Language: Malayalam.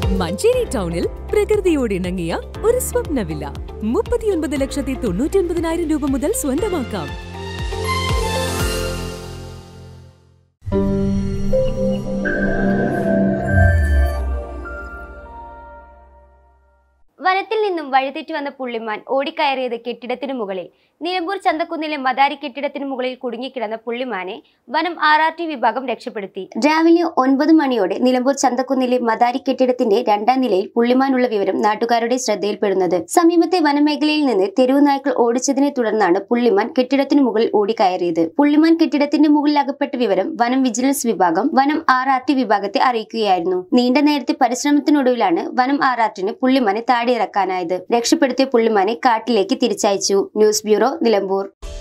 മഞ്ചേരി ടൗണിൽ പ്രകൃതിയോട് ഇണങ്ങിയ ഒരു സ്വപ്ന വില്ല മുപ്പത്തിയൊൻപത് ലക്ഷത്തി തൊണ്ണൂറ്റി ഒൻപതിനായിരം രൂപ മുതൽ സ്വന്തമാക്കാം വനത്തിൽ നിന്നും വഴിതെറ്റി വന്ന പുള്ളിമാൻ ഓടിക്കയറിയത് കെട്ടിടത്തിനു മുകളിൽ നിലമ്പൂർ ചന്തക്കുന്നിലെ മദാരി കെട്ടിടത്തിനു മുകളിൽ കുടുങ്ങിക്കിടന്ന പുള്ളിമാനെ വനം ആർ ആർ ടി വിഭാഗം രക്ഷപ്പെടുത്തി രാവിലെ ഒൻപത് മണിയോടെ നിലമ്പൂർ ചന്തക്കുന്നിലെ മദാരി കെട്ടിടത്തിന്റെ രണ്ടാം നിലയിൽ പുള്ളിമാനുള്ള വിവരം നാട്ടുകാരുടെ ശ്രദ്ധയിൽപ്പെടുന്നത് സമീപത്തെ വനമേഖലയിൽ നിന്ന് തെരുവു നായ്ക്കൾ ഓടിച്ചതിനെ തുടർന്നാണ് പുള്ളിമാൻ കെട്ടിടത്തിനു മുകളിൽ ഓടിക്കയറിയത് പുള്ളിമാൻ കെട്ടിടത്തിന്റെ മുകളിൽ അകപ്പെട്ട വിവരം വനം വിജിലൻസ് വിഭാഗം വനം ആർ ആർ ടി വിഭാഗത്തെ അറിയിക്കുകയായിരുന്നു നീണ്ട നേരത്തെ പരിശ്രമത്തിനൊടുവിലാണ് വനം ആർ ആർ ടിന് പുള്ളിമാനെ താഴെ ഇറക്കാനായത് രക്ഷപ്പെടുത്തിയ പുള്ളിമാനെ കാട്ടിലേക്ക് തിരിച്ചയച്ചു ന്യൂസ് ബ്യൂറോ നിലമ്പൂർ